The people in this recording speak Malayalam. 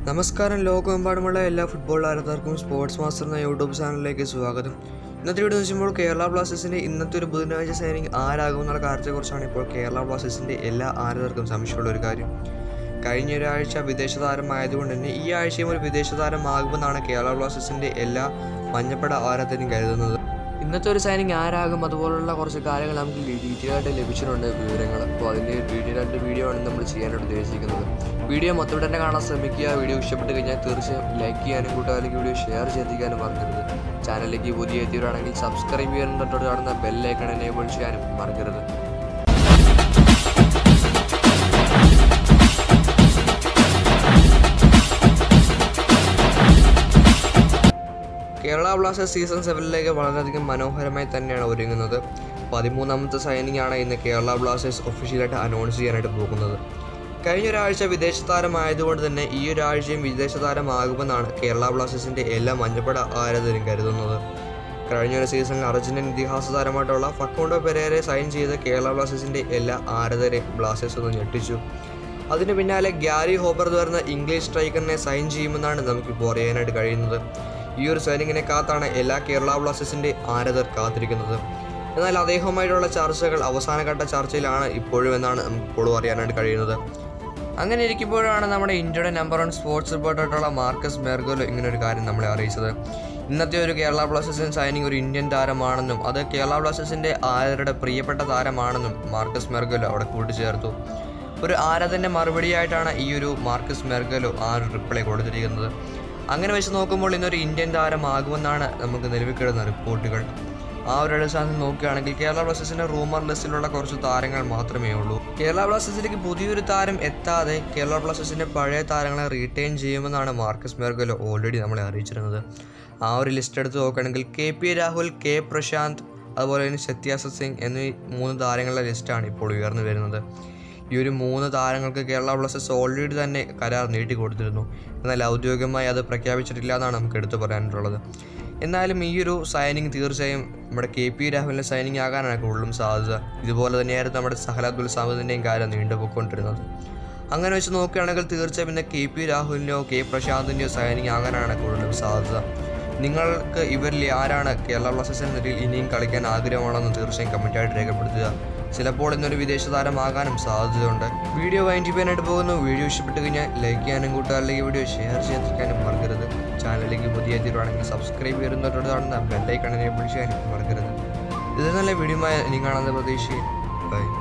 നമസ്കാരം ലോകമെമ്പാടുമുള്ള എല്ലാ ഫുട്ബോൾ ആരാധകർക്കും സ്പോർട്സ് മാസ്റ്റർ എന്ന യൂട്യൂബ് ചാനലിലേക്ക് സ്വാഗതം ഇന്നത്തെ വീഡിയോ വെച്ചുമ്പോൾ കേരള ബ്ലാസ്റ്റേഴ്സിന്റെ ഇന്നത്തെ ഒരു ബുധനാഴ്ച സൈനിങ് ആരാകും എന്നുള്ള കാര്യത്തെക്കുറിച്ചാണ് ഇപ്പോൾ കേരള ബ്ലാസ്റ്റേഴ്സിന്റെ എല്ലാ ആരാധകർക്കും സംശയമുള്ള ഒരു കാര്യം കഴിഞ്ഞ ഒരാഴ്ച വിദേശ താരമായതുകൊണ്ട് തന്നെ ഈ ആഴ്ചയും ഒരു വിദേശ താരമാകുമെന്നാണ് കേരള ബ്ലാസ്റ്റേഴ്സിന്റെ എല്ലാ മഞ്ഞപ്പട ആരാധകരും കരുതുന്നത് ഇന്നത്തെ ഒരു സൈനിങ് ആരാകും അതുപോലുള്ള കുറച്ച് കാര്യങ്ങൾ നമുക്ക് ഡീറ്റെയിൽ ആയിട്ട് ലഭിച്ചിട്ടുണ്ട് വിവരങ്ങൾ അപ്പോൾ അതിൻ്റെ ഡീറ്റെയിൽ ആയിട്ട് വീഡിയോ ആണ് നമ്മൾ ചെയ്യാനായിട്ട് ഉദ്ദേശിക്കുന്നത് വീഡിയോ മൊത്തം തന്നെ കാണാൻ ശ്രമിക്കുക വീഡിയോ ഇഷ്ടപ്പെട്ട് കഴിഞ്ഞാൽ തീർച്ചയായും ലൈക്ക് ചെയ്യാനും കൂട്ടുകാരിലേക്ക് വീഡിയോ ഷെയർ ചെയ്തിരിക്കാനും മറക്കരുത് ചാനലിലേക്ക് പുതിയ എത്തിയവരാണെങ്കിൽ സബ്സ്ക്രൈബ് ചെയ്യാനും തൊട്ടോട് കാണുന്ന ബെല്ലൈക്കൺ എനേബിൾ ചെയ്യാനും മറക്കരുത് കേരള ബ്ലാസ്റ്റേഴ്സ് സീസൺ സെവനിലേക്ക് വളരെയധികം മനോഹരമായി തന്നെയാണ് ഒരുങ്ങുന്നത് പതിമൂന്നാമത്തെ സൈനിങ് ആണ് ഇന്ന് കേരള ബ്ലാസ്റ്റേഴ്സ് ഒഫീഷ്യലായിട്ട് അനൗൺസ് ചെയ്യാനായിട്ട് പോകുന്നത് കഴിഞ്ഞ ഒരാഴ്ച വിദേശ താരമായതുകൊണ്ട് തന്നെ ഈ ഒരാഴ്ചയും വിദേശ താരമാകുമെന്നാണ് കേരള ബ്ലാസ്റ്റേഴ്സിന്റെ എല്ലാ മഞ്ഞപ്പട ആരാധകരും കരുതുന്നത് കഴിഞ്ഞ ഒരു സീസണിൽ അർജന്റീൻ ഇതിഹാസ താരമായിട്ടുള്ള ഫക്കോണ്ടോ പെരേരെ സൈൻ ചെയ്ത കേരള ബ്ലാസ്റ്റേഴ്സിന്റെ എല്ലാ ആരാധകരെയും ബ്ലാസ്റ്റേഴ്സ് ഒന്ന് ഞെട്ടിച്ചു അതിന് പിന്നാലെ ഗ്യാരി ഹോബർത്ത് വരുന്ന ഇംഗ്ലീഷ് സ്ട്രൈക്കറിനെ സൈൻ ചെയ്യുമെന്നാണ് നമുക്കിപ്പോൾ അറിയാനായിട്ട് കഴിയുന്നത് ഈ ഒരു സൈനിങ്ങിനെ കാത്താണ് എല്ലാ കേരള ബ്ലാസ്റ്റേഴ്സിന്റെ ആരാധകർ കാത്തിരിക്കുന്നത് എന്നാൽ അദ്ദേഹവുമായിട്ടുള്ള ചർച്ചകൾ അവസാനഘട്ട ചർച്ചയിലാണ് ഇപ്പോഴും എന്നാണ് നമുക്ക് ഇപ്പോഴും അറിയാനായിട്ട് കഴിയുന്നത് അങ്ങനെ ഇരിക്കുമ്പോഴാണ് നമ്മുടെ ഇന്ത്യയുടെ നമ്പർ വൺ സ്പോർട്സ് റിപ്പോർട്ടറായിട്ടുള്ള മാർക്കസ് മെർഗോലോ ഇങ്ങനെ ഒരു കാര്യം നമ്മളെ അറിയിച്ചത് ഇന്നത്തെ ഒരു കേരള ബ്ലാസ്റ്റേഴ്സിന് സൈനിങ് ഒരു ഇന്ത്യൻ താരമാണെന്നും അത് കേരള ബ്ലാസ്റ്റേഴ്സിന്റെ ആരാധകരുടെ പ്രിയപ്പെട്ട താരമാണെന്നും മാർക്കസ് മെർഗോലോ അവിടെ കൂട്ടിച്ചേർത്തു ഒരു ആരാധന്റെ മറുപടിയായിട്ടാണ് ഈ ഒരു മാർക്കസ് മെർഗലോ ആ ഒരു റിപ്ലൈ കൊടുത്തിരിക്കുന്നത് അങ്ങനെ വെച്ച് നോക്കുമ്പോൾ ഇന്നൊരു ഇന്ത്യൻ താരമാകുമെന്നാണ് നമുക്ക് നിലവിൽ കിടന്ന റിപ്പോർട്ടുകൾ ആ ഒരു അടിസ്ഥാനത്തിൽ നോക്കുകയാണെങ്കിൽ കേരള ബ്ലാസ്റ്റേഴ്സിന്റെ റൂമർ ലിസ്റ്റിലുള്ള കുറച്ച് താരങ്ങൾ മാത്രമേ ഉള്ളൂ കേരള ബ്ലാസ്റ്റേഴ്സിലേക്ക് പുതിയൊരു താരം എത്താതെ കേരള ബ്ലാസ്റ്റേഴ്സിന്റെ പഴയ താരങ്ങളെ റീറ്റെയിൻ ചെയ്യുമെന്നാണ് മാർക്കസ് മെർഗലോ ഓൾറെഡി നമ്മളെ അറിയിച്ചിരുന്നത് ആ ഒരു ലിസ്റ്റ് എടുത്ത് നോക്കുകയാണെങ്കിൽ K P Rahul K Prashanth അതുപോലെ തന്നെ സത്യാസ സിംഗ് എന്നീ മൂന്ന് താരങ്ങളുടെ ലിസ്റ്റാണ് ഇപ്പോൾ ഉയർന്നു വരുന്നത് ഈ ഒരു മൂന്ന് താരങ്ങൾക്ക് കേരള ബ്ലാസ്റ്റേഴ്സ് ഓൾറെഡി തന്നെ കരാർ നീട്ടി കൊടുത്തിരുന്നു എന്നാൽ ഔദ്യോഗികമായി അത് പ്രഖ്യാപിച്ചിട്ടില്ല എന്നാണ് നമുക്ക് എടുത്തു പറയാനായിട്ടുള്ളത് എന്നാലും ഈ ഒരു സൈനിങ് തീർച്ചയായും നമ്മുടെ കെ പി രാഹുലിൻ്റെ സൈനിങ് ആകാനാണ് കൂടുതലും സാധ്യത ഇതുപോലെ തന്നെയായിരുന്നു നമ്മുടെ സഹലാദുൽ സാമദിൻ്റെയും കാര്യം നീണ്ടുപോയിക്കൊണ്ടിരുന്നത് അങ്ങനെ വെച്ച് നോക്കുകയാണെങ്കിൽ തീർച്ചയായും പിന്നെ കെ പി രാഹുലിൻ്റെയോ കെ പ്രശാന്തിൻ്റെയോ സൈനിങ് ആകാനാണ് കൂടുതലും സാധ്യത നിങ്ങൾക്ക് ഇവരിൽ ആരാണ് കേരള ബ്ലാസ്റ്റേഴ്സിന് നിലയിൽ ഇനിയും കളിക്കാൻ ആഗ്രഹമാണെന്ന് തീർച്ചയായും കമൻറ്റായിട്ട് രേഖപ്പെടുത്തുക ചിലപ്പോൾ ഇന്നൊരു വിദേശ താരമാകാനും സാധ്യതയുണ്ട് വീഡിയോ വൈൻഡ് ചെയ്യാനായിട്ട് പോകുന്നു വീഡിയോ ഇഷ്ടപ്പെട്ട് കഴിഞ്ഞാൽ ലൈക്ക് ചെയ്യാനും കൂട്ടുകാരിലേക്ക് വീഡിയോ ഷെയർ ചെയ്തിരിക്കാനും മറക്കരുത് ചാനലിലേക്ക് പുതിയ എത്തിയിട്ടുണ്ടെങ്കിൽ സബ്സ്ക്രൈബ് ചെയ്യുന്നതോട് കാണുന്ന ബെല്ലൈക്കണിനെ വിളിച്ചാനും മറക്കരുത് ഇത് നല്ല വീഡിയോ ഇനി കാണുന്ന പ്രതീക്ഷയിൽ ബൈ